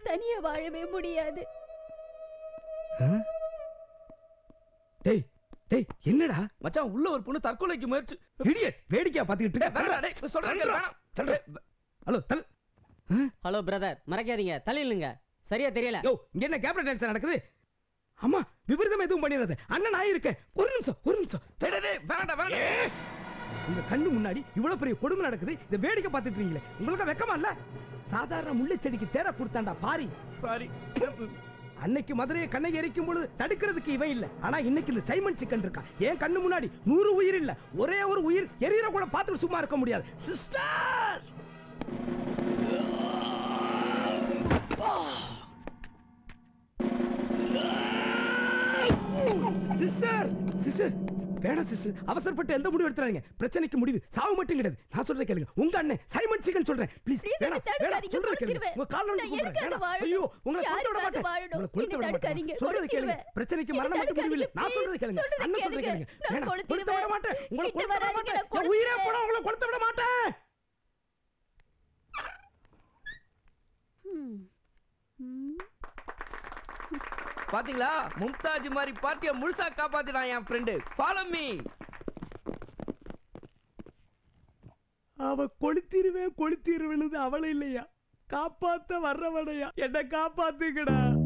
தனியா வாழவே முடியாது டேய் டேய் என்னடா மச்சான் உள்ள ஒரு பொண்ணு தற்கொலைக்கு முயற்சி இடியட் வேடிக்கையா பாத்துக்கிட்டு டேய், வேணாடா, டேய், சொல்றேன் கேளு, வேணாம். சொல்றேன் ஹலோ தல் ஹலோ பிரதர் மறைக்காதீங்க தள்ளிடுங்க சரியா தெரியல யோ இங்க என்ன கேப்டன் டான்ஸ் நடக்குது அம்மா விபரீதம் எதுவும் பண்ணிடாத அண்ணன் நான் இருக்கேன் ஒரு நிமிஷம் ஒரு நிமிஷம் டேய், டேய், டேய், வேணாம்டா, வேணாம்டா. ஏய், உங்க கண்ணு முன்னாடி இவ்வளவு பெரிய கொடுமை நடக்குது இந்த வேடிக்கை பார்த்துட்டு இருக்கீங்களே உங்களுக்கு வெக்கமா இல்ல சாதாரண முள்ளு செடிக்கு தேர கொடுத்தாண்டா பாரி சாரி அன்னைக்கு மதுரையை கண்ணை எரிக்கும் பொழுது தடுக்கிறதுக்கு இவன் இல்ல ஆனா இன்னைக்கு இந்த சைமன் சிக்கன் இருக்கான் என் கண்ணு முன்னாடி நூறு உயிர் இல்ல ஒரே ஒரு உயிர் எரியற கூட பார்த்துட்டு சும்மா இருக்க முடியாது சிஸ்டர் சிஸ்டர் சிஸ்டர் வேணாம் சிஸ்டர் அவசரப்பட்டு எந்த முடிவு எடுத்துறாங்க பிரச்சனைக்கு முடிவு சாவு மட்டும் கிடையாது நான் சொல்றேன் கேளுங்க உங்க அண்ணன் சைமன் சிக்கன் சொல்றேன் ப்ளீஸ் Please, வேணாம் என்னை வேணாம் தடுக்காதீங்க, சொல்றேன் கேளுங்க கொளுத்திருவேன். உங்க கால்ல நான் விழுந்து எதுக்காக கும்பிடுறேன். வாழணும்? ஐயோ உங்களை கொளுத்த விட யாருக்காக மாட்டேன் வாழணும்? உங்களை கொளுத்த என்னை விட மாட்டேன் தடுக்காதீங்க, சொல்றது கேளுங்க கொளுத்திருவேன். பிரச்சனைக்கு என்னை மரணம் மட்டும் முடிவு இல்லை நான் தடுக்காதீங்க, சொல்றது கேளுங்க சொல்றது அண்ணன் சொல்றது கேளுங்க. கேளுங்க நான் வேணாம் கொளுத்த விட கொளுத்திருவேன். மாட்டேன் உங்களை கிட்ட கொளுத்த விட வராதீங்க, மாட்டேன் நான் என் உயிரே கொளுத்திருவேன். போனா உங்களை கொளுத்த விட மாட்டேன் ம். ம். பாத்தீங்களா மும்தாஜ் மாதிரி பார்ட்டியை முழுசா காப்பாத்தினான் என் ஃப்ரெண்டு ஃபாலோ மீ அவ கொளுத்திருவேன் கொளுத்திருவேன்னு அவளை இல்லையா காப்பாத்த வர்றவனையா என்ன காப்பாத்துக்கடா